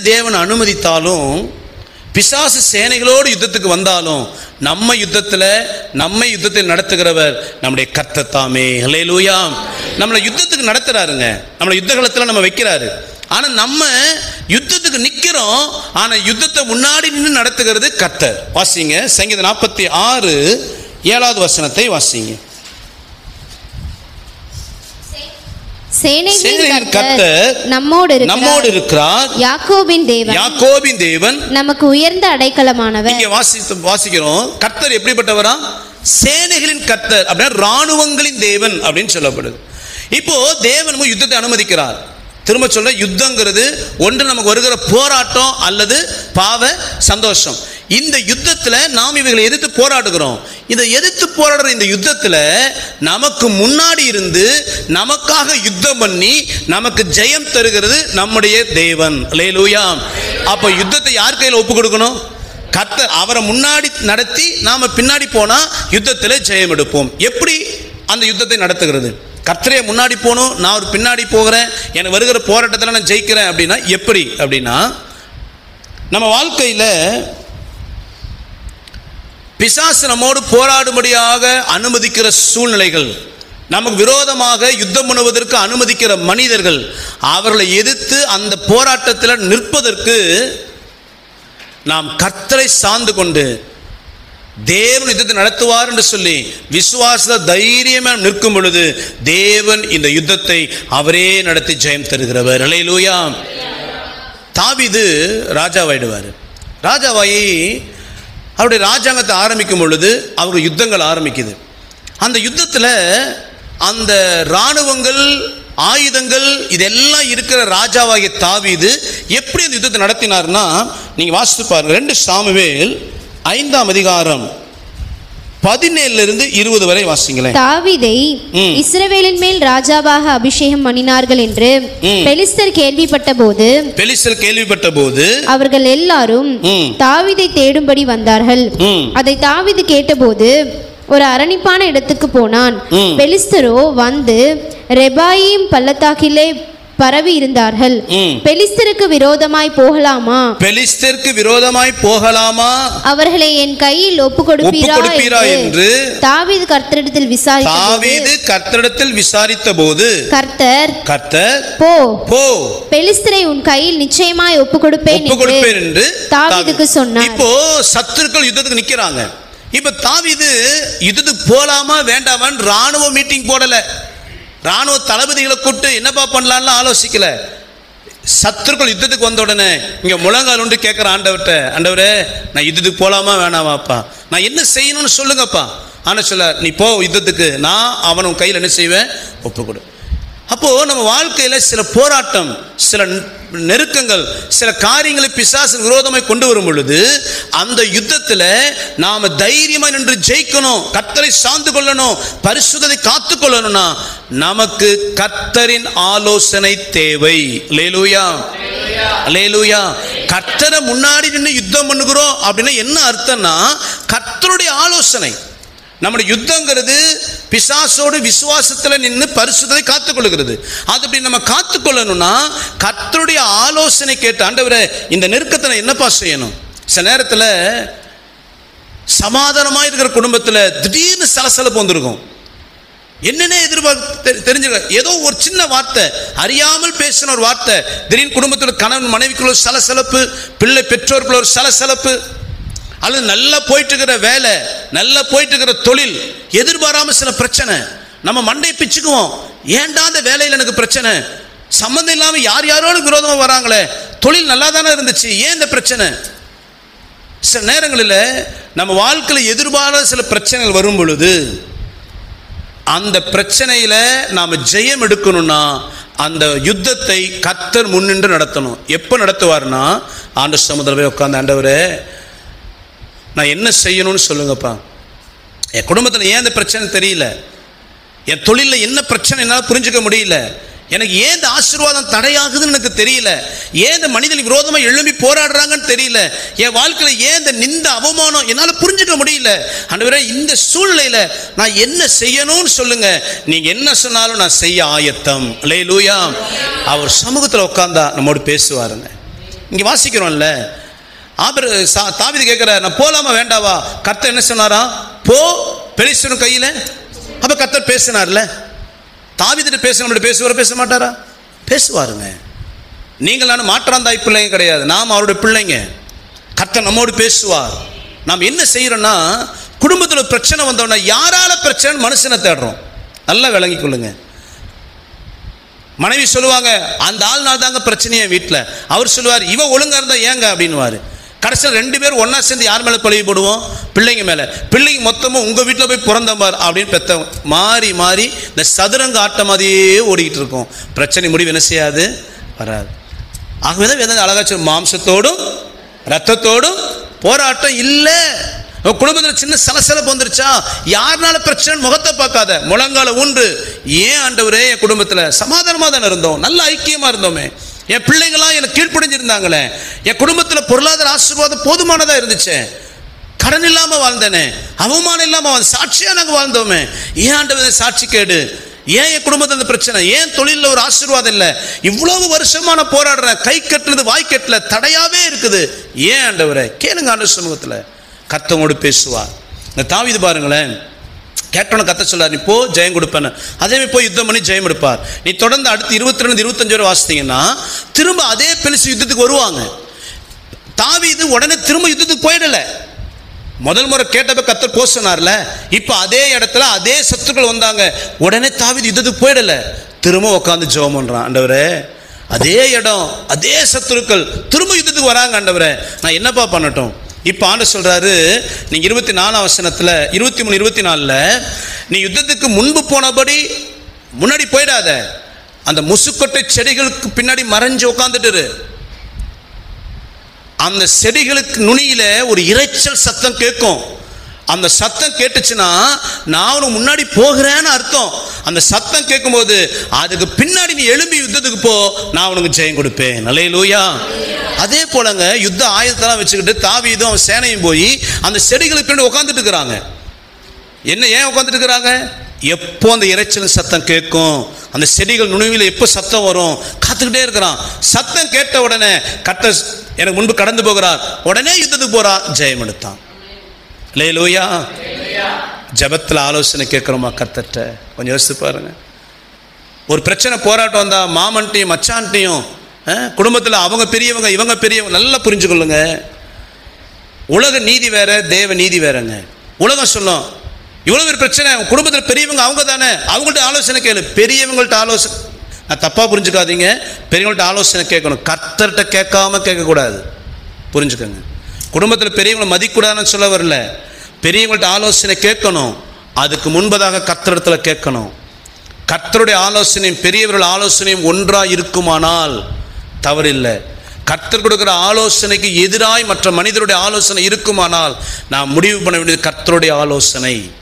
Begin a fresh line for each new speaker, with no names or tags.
தேவன் அனுமதித்தாலும் பிசாசு சேனைகளோடு யுத்தத்துக்கு வந்தாலும் நம்ம யுத்தத்தில் நம்மை யுத்தத்தில் நடத்துகிறவர் நம்முடைய கர்த்தர் தாமே ஹalleluya நம்மளை யுத்தத்துக்கு நடத்துறாருங்க நம்மளை யுத்த களத்தில் நம்ம வைக்கிறாரு ஆனா நம்ம யுத்தத்துக்கு நிக்கிறோம் ஆனா யுத்தத்தை முன்னாடி நின்று நடத்துகிறது கர்த்தர் வாசிங்க சங்கீதம் நாற்பத்தி ஆறு ஏழாவது வசனத்தை வாசிங்க
சேனைகளின்
சேனைகளின்
கர்த்தர்
கர்த்தர்
நம்மோடு
நம்மோடு
இருக்கிறார்
இருக்கிறார்
யாக்கோபின் தேவன்
யாக்கோபின் தேவன்
நமக்கு உயர்ந்த அடைக்கலமானவர்
இங்க வாசித்து வாசிக்கிறோம் கர்த்தர் எப்படிப்பட்டவரா சேனைகளின் கர்த்தர் அப்படின்னா ராணுவங்களின் தேவன் அப்படின்னு சொல்லப்படுது இப்போ தேவன் நமக்கு யுத்தத்தை அனுமதிக்கிறார் திரும்ப சொல்ல யுத்தங்கிறது ஒன்று நமக்கு வருகிற போராட்டம் அல்லது பாவ சந்தோஷம் இந்த யுத்தத்தில் நாம் இவைகளை எதிர்த்து போராடுகிறோம் இதை எதிர்த்து போராடுற இந்த யுத்தத்தில் நமக்கு முன்னாடி இருந்து நமக்காக யுத்தம் பண்ணி நமக்கு ஜெயம் தருகிறது நம்முடைய தேவன் லேலூயா அப்போ யுத்தத்தை யார் கையில் ஒப்பு கொடுக்கணும் கர்த்தர் அவரை முன்னாடி நடத்தி நாம பின்னாடி போனா யுத்தத்தில் ஜெயம் எடுப்போம் எப்படி அந்த யுத்தத்தை நடத்துகிறது கர்த்தரே முன்னாடி போகணும் நான் ஒரு பின்னாடி போகிறேன் எனக்கு வருகிற போராட்டத்தில் நான் ஜெயிக்கிறேன் அப்படின்னா எப்படி அப்படின்னா நம்ம வாழ்க்கையில் பிசாசு நம்மோடு போராடும்படியாக அனுமதிக்கிற சூழ்நிலைகள் நமக்கு விரோதமாக யுத்தம் பண்ணுவதற்கு அனுமதிக்கிற மனிதர்கள் அவர்களை எதிர்த்து அந்த போராட்டத்தில் நிற்பதற்கு நாம் கர்த்தரை சார்ந்து கொண்டு தேவன் யுத்தத்தை நடத்துவார் என்று சொல்லி விசுவாச தைரியமாக நிற்கும் பொழுது தேவன் இந்த யுத்தத்தை அவரே நடத்தி ஜெயம் தருகிறவர் அலையிலூயா தாவீது ராஜாவாயிடுவார் ராஜாவாயி அவருடைய ராஜாங்கத்தை ஆரம்பிக்கும் பொழுது அவருடைய யுத்தங்கள் ஆரம்பிக்குது அந்த யுத்தத்தில் அந்த இராணுவங்கள் ஆயுதங்கள் இதெல்லாம் இருக்கிற ராஜாவாகிய தாவீது எப்படி அந்த யுத்தத்தை நடத்தினார்னா நீங்கள் வாசித்து பாருங்க ரெண்டு சாமுவேல் ஐந்தாம் அதிகாரம் பதினேழுல இருந்து இருபது வரை வாசிங்களேன்
தாவீதை
ம்.
இஸ்ரவேலின் மேல் ராஜாவாக அபிஷேகம் பண்ணினார்கள் என்று
ம்.
பெலிஸ்தர் கேள்விப்பட்ட போது
பெலிஸ்தர் கேள்விப்பட்ட போது
அவர்கள் எல்லாரும்
ம்.
தாவீதை தேடும்படி வந்தார்கள்
ம்.
அதை தாவீது கேட்டபோது ஒரு அரணிப்பான இடத்துக்கு போனான்
ம்.
பெலிஸ்தரோ வந்து ரெபாயிம் பள்ளத்தாக்கிலே பரவி இருந்தார்கள்
ம்.
பெலிஸ்தருக்கு விரோதமாய் போகலாமா
பெலிஸ்தருக்கு விரோதமாய் போகலாமா
அவர்களை என் கையில் ஒப்பு கொடுப்பீரா
ஒப்புக்கொடுப்பீரா
என்று
என்று
தாவீது கர்த்தரிடத்தில் விசாரித்த
தாவீது கர்த்தரிடத்தில் விசாரித்த போது
கர்த்தர்
கர்த்தர்
போ
போ
பெலிஸ்தரை உன் கையில் நிச்சயமாய் ஒப்பு கொடுப்பேன்
ஒப்பு கொடுப்பேன் என்று
தாவீதுக்கு
தாவீது.
சொன்னார்.
இப்போ சத்துருக்கள் யுத்தத்துக்கு நிக்கிறாங்க இப்ப தாவீது யுத்தத்துக்கு போலாமா வேண்டாமான்னு ராணுவ மீட்டிங் போடல ராணுவ தளபதிகளை கூப்பிட்டு என்னப்பா பண்ணலாம்னு ஆலோசிக்கல சத்துருக்கள் யுத்தத்துக்கு வந்த உடனே இங்க முழங்கால் உண்டு கேட்குற ஆண்டவர்கிட்ட ஆண்டவரே நான் யுத்தத்துக்கு போலாமா வேணாமாப்பா நான் என்ன செய்யணும்னு சொல்லுங்கப்பா ஆனா சொல்ல நீ போ யுத்தத்துக்கு நான் அவன் உன் கையில் என்ன செய்வேன் ஒப்பு கொடு அப்போ நம்ம வாழ்க்கையில சில போராட்டம் சில நெ- நெருக்கங்கள் சில காரியங்களை பிசாசு விரோதமாய் கொண்டு வரும் பொழுது அந்த யுத்தத்தில் நாம தைரியமா நின்று ஜெயிக்கணும் கர்த்தரை சார்ந்து கொள்ளணும் பரிசுத்தத்தை காத்து கொள்ளணும்னா நமக்கு கர்த்தரின் ஆலோசனை தேவை லேலூயா லேலூயா கர்த்தரை முன்னாடி நின்று யுத்தம் பண்ணுகிறோம் அப்படின்னா என்ன அர்த்தம்னா கர்த்தருடைய ஆலோசனை நம்முடைய யுத்தங்கிறது பிசாசோடு விசுவாசத்தில் நின்று பரிசுத்தத்தை காத்துக்கொள்கிறது அது அப்படி நம்ம காத்துக்கொள்ளணும்னா கர்த்தருடைய ஆலோசனை கேட்டு ஆண்டவரே இந்த நெருக்கத்தை நான் என்னப்பா செய்யணும் சில நேரத்தில் சமாதானமாக இருக்கிற குடும்பத்தில் திடீர்னு சலசலப்பு வந்திருக்கும் என்னென்ன எதிர்பார்த்து தெரிஞ்சுக்க ஏதோ ஒரு சின்ன வார்த்தை அறியாமல் பேசின ஒரு வார்த்தை திடீர்னு குடும்பத்தில் கணவன் மனைவிக்குள்ள ஒரு சலசலப்பு பிள்ளை பெற்றோருக்குள்ள ஒரு சலசலப்பு அல்லது நல்லா போயிட்டு இருக்கிற வேலை நல்லா போயிட்டு இருக்கிற தொழில் எதிர்பாராம சில பிரச்சனை நம்ம மண்டை பிச்சுக்குவோம் ஏன்டா அந்த வேலையில் எனக்கு பிரச்சனை சம்மந்தம் இல்லாமல் யார் யாரோட விரோதமாக வராங்களே தொழில் நல்லா தானே இருந்துச்சு ஏன் இந்த பிரச்சனை சில நேரங்களில் நம்ம வாழ்க்கையில் எதிர்பாராத சில பிரச்சனைகள் வரும் பொழுது அந்த பிரச்சனையில் நாம் ஜெயம் எடுக்கணும்னா அந்த யுத்தத்தை கத்தர் முன்னின்று நடத்தணும் எப்போ நடத்துவார்னா ஆண்டு சமுதிரம் போய் உட்காந்து ஆண்டவரே நான் என்ன செய்யணும்னு சொல்லுங்கப்பா என் குடும்பத்தில் ஏன் இந்த பிரச்சனை தெரியல என் தொழிலில் என்ன பிரச்சனை என்னால் புரிஞ்சுக்க முடியல எனக்கு ஏன் இந்த ஆசீர்வாதம் தடையாகுதுன்னு எனக்கு தெரியல ஏன் இந்த மனிதன் விரோதமாக எழும்பி போராடுறாங்கன்னு தெரியல என் வாழ்க்கையில் ஏன் இந்த நிந்த அவமானம் என்னால் புரிஞ்சுக்க முடியல ஆண்டவரே இந்த சூழ்நிலையில் நான் என்ன செய்யணும்னு சொல்லுங்க நீங்க என்ன சொன்னாலும் நான் செய்ய ஆயத்தம் லே லூயா அவர் சமூகத்தில் உட்காந்தா நம்மோடு பேசுவாருங்க இங்கே வாசிக்கிறோம்ல ஆபர் சா தாவிது கேட்குற நான் போலாமா வேண்டாவா கர்த்தர் என்ன சொன்னாரா போ பெலிஸ்தீன் கையில் அப்போ கர்த்தர் பேசினார்ல தாவிதிட்டு பேச நம்மளோட பேசுவார பேச மாட்டாரா பேசுவாருங்க நீங்கள் நான் மாற்றாந்தாய் பிள்ளைங்க கிடையாது நாம் அவருடைய பிள்ளைங்க கர்த்தர் நம்மோடு பேசுவார் நாம் என்ன செய்கிறோன்னா குடும்பத்தில் பிரச்சனை வந்தோன்னா யாரால பிரச்சனை மனுஷனை தேடுறோம் நல்லா விளங்கிக் கொள்ளுங்க மனைவி சொல்லுவாங்க அந்த ஆள்னால தாங்க பிரச்சனையே வீட்டில் அவர் சொல்லுவார் இவ ஒழுங்கா இருந்தா ஏங்க அப்படின்னுவாரு கடைசியில் ரெண்டு பேரும் ஒன்றா சேர்ந்து யார் மேலே பழகி போடுவோம் பிள்ளைங்க மேலே பிள்ளைங்க மொத்தமும் உங்கள் வீட்டில் போய் பிறந்த பார் அப்படின்னு பெற்றவங்க மாறி மாறி இந்த சதுரங்க ஆட்டம் மாதிரியே ஓடிக்கிட்டு இருக்கும் பிரச்சனை முடிவு என்ன செய்யாது வராது ஆகவே தான் வேதம் அழகா சொல்லு மாம்சத்தோடும் ரத்தத்தோடும் போராட்டம் இல்லை உன் குடும்பத்தில் சின்ன சலசலப்பு வந்துருச்சா யாருனால பிரச்சனை முகத்தை பார்க்காத முழங்கால ஊன்று ஏன் ஆண்டவரே என் குடும்பத்தில் சமாதானமாக தானே இருந்தோம் நல்ல ஐக்கியமாக இருந்தோமே என் பிள்ளைங்களாம் எனக்கு கீழ்ப்படிஞ்சிருந்தாங்களே என் குடும்பத்தில் பொருளாதார ஆசீர்வாதம் போதுமானதாக இருந்துச்சே கடன் இல்லாமல் வாழ்ந்தேனே அவமானம் இல்லாமல் வாழ்ந்த சாட்சியாக நாங்கள் வாழ்ந்தோமே ஏன் ஆண்டவர் சாட்சி கேடு ஏன் என் குடும்பத்தில் இந்த பிரச்சனை ஏன் தொழிலில் ஒரு ஆசீர்வாதம் இல்லை இவ்வளவு வருஷமா நான் போராடுறேன் கை கட்டுறது வாய் கட்டல தடையாவே இருக்குது ஏன் ஆண்டவரே கேளுங்க ஆண்டு சமூகத்தில் கத்தவங்களோடு பேசுவார் இந்த தாவிது பாருங்களேன் கேட்டவன கத்த சொல்லார் நீ போ ஜெயம் கொடுப்பேன்னு அதே மாதிரி போய் யுத்தம் பண்ணி ஜெயம் எடுப்பார் நீ தொடர்ந்து அடுத்து இருபத்தி ரெண்டு இருபத்தஞ்சு வரை வாசித்தீங்கன்னா திரும்ப அதே பெருசு யுத்தத்துக்கு வருவாங்க தாவீது உடனே திரும்ப யுத்தத்துக்கு போயிடல முதல் முறை கேட்டப்ப கத்தர் போ சொன்னார்ல இப்போ அதே இடத்துல அதே சத்துக்கள் வந்தாங்க உடனே தாவீது யுத்தத்துக்கு போயிடல திரும்ப உட்காந்து ஜெபம் பண்றான் ஆண்டவரே அதே இடம் அதே சத்துருக்கள் திரும்ப யுத்தத்துக்கு வராங்க ஆண்டவரே நான் என்னப்பா பண்ணட்டும் இப்போ ஆண்டு சொல்றாரு நீங்க இருபத்தி நாலாம் வசனத்தில் இருபத்தி மூணு இருபத்தி நாலில் நீ யுத்தத்துக்கு முன்பு போனபடி முன்னாடி போயிடாத அந்த முசுக்கொட்டை செடிகளுக்கு பின்னாடி மறைஞ்சு உட்காந்துட்டு இரு. அந்த செடிகளுக்கு நுனியில ஒரு இரைச்சல் சத்தம் கேட்கும் அந்த சத்தம் கேட்டுச்சுன்னா நான் உனக்கு முன்னாடி போகிறேன்னு அர்த்தம் அந்த சத்தம் கேட்கும்போது அதுக்கு பின்னாடி நீ எழும்பி யுத்தத்துக்கு போ நான் உனக்கு ஜெயம் கொடுப்பேன் நல்லே லூயா அதே போலங்க யுத்த ஆயுதத்தெல்லாம் வச்சுக்கிட்டு தாவீதும் அவன் சேனையும் போய் அந்த செடிகளுக்கு பின்னாடி உட்காந்துட்டு இருக்கிறாங்க என்ன ஏன் உட்காந்துட்டு இருக்கிறாங்க எப்போ அந்த இரைச்சல் சத்தம் கேட்கும் அந்த செடிகள் நுணுவில் எப்போ சத்தம் வரும் காத்துக்கிட்டே இருக்கிறான் சத்தம் கேட்ட உடனே கட்ட எனக்கு முன்பு கடந்து போகிறார் உடனே யுத்தத்துக்கு போறான் ஜெயம் எடுத்தான் லேலூயா ஜபத்தில் ஆலோசனை கேட்குறோமா கத்தட்ட கொஞ்சம் யோசித்து பாருங்க ஒரு பிரச்சனை போராட்டம் வந்தா மாமன்ட்டையும் மச்சான்ட்டையும் குடும்பத்தில் அவங்க பெரியவங்க இவங்க பெரியவங்க நல்லா புரிஞ்சுக்கொள்ளுங்க உலக நீதி வேற தேவ நீதி வேறங்க உலகம் சொல்லும் இவ்வளோ ஒரு பிரச்சனை உன் குடும்பத்தில் பெரியவங்க அவங்க தானே அவங்கள்ட்ட ஆலோசனை கேளு பெரியவங்கள்ட்ட ஆலோசனை நான் தப்பாக புரிஞ்சுக்காதீங்க பெரியவங்கள்ட்ட ஆலோசனை கேட்கணும் கர்த்தர்கிட்ட கேட்காம கேட்கக்கூடாது புரிஞ்சுக்கோங்க குடும்பத்தில் பெரியவங்களை மதிக்கூடாதுன்னு சொல்ல வரல பெரியவங்கள்ட்ட ஆலோசனை கேட்கணும் அதுக்கு முன்பதாக கர்த்தரிடத்தில் கேட்கணும் கர்த்தருடைய ஆலோசனையும் பெரியவர்கள் ஆலோசனையும் ஒன்றாக இருக்குமானால் தவறில்லை கர்த்தர் கொடுக்கிற ஆலோசனைக்கு எதிராய் மற்ற மனிதருடைய ஆலோசனை இருக்குமானால் நாம் முடிவு பண்ண வேண்டியது கர்த்தருடைய ஆலோசனை